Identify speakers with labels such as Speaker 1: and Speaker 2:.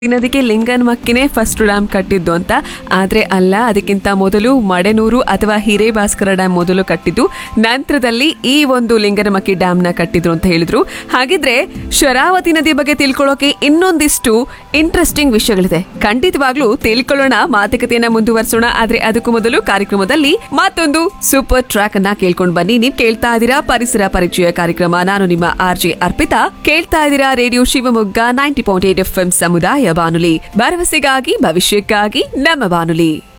Speaker 1: ನದಿಗೆ ಲಿಂಗನಮಕ್ಕಿನೇ first dam ಕಟ್ಟಿದ್ದು ಅಂತ ಆದ್ರೆ ಅಲ್ಲ ಅದಕ್ಕಿಂತ ಮೊದಲು ಮಡೆನೂರು ಅಥವಾ ಹಿರೇಭಾಸ್ಕರ ಡ್ಯಾಮ್ ಮೊದಲು ಕಟ್ಟಿದ್ದು ನಂತರದಲ್ಲಿ ಈ ಒಂದು ಲಿಂಗನಮಕ್ಕಿ ಡ್ಯಾಮ್ನ ಕಟ್ಟಿದ್ರು ಅಂತ ಹೇಳಿದ್ರು ಹಾಗಿದ್ರೆ ಶರಾವತಿ ನದಿ ಬಗ್ಗೆ ತಿಳ್ಕೊಳ್ಳೋಕೆ ಇನ್ನೊಂದಿಷ್ಟು ಇಂಟ್ರೆಸ್ಟಿಂಗ್ ವಿಷಯಗಳಿದೆ ಖಂಡಿತವಾಗ್ಲೂ ತಿಳ್ಕೊಳ್ಳೋಣ ಮಾತುಕತೆಯನ್ನ ಮುಂದುವರಿಸೋಣ ಆದ್ರೆ ಅದಕ್ಕೂ ಮೊದಲು ಕಾರ್ಯಕ್ರಮದಲ್ಲಿ ಮತ್ತೊಂದು ಸೂಪರ್ ಟ್ರ್ಯಾಕ್ ಅನ್ನ ಕೇಳ್ಕೊಂಡು ಬನ್ನಿ ನೀವ್ ಕೇಳ್ತಾ ಇದ್ದೀರಾ ಪರಿಸರ ಪರಿಚಯ ಕಾರ್ಯಕ್ರಮ ನಾನು ನಿಮ್ಮ ಆರ್ ಜೆ ಅರ್ಪಿತಾ ಕೇಳ್ತಾ ಇದ್ದೀರಾ radio Shivamogga ninety point eight F ಸಮುದಾಯ ಬಾನುಲಿ ಭರವಸೆಗಾಗಿ ಭವಿಷ್ಯಕ್ಕಾಗಿ ನಮ್ಮ ಬಾನುಲಿ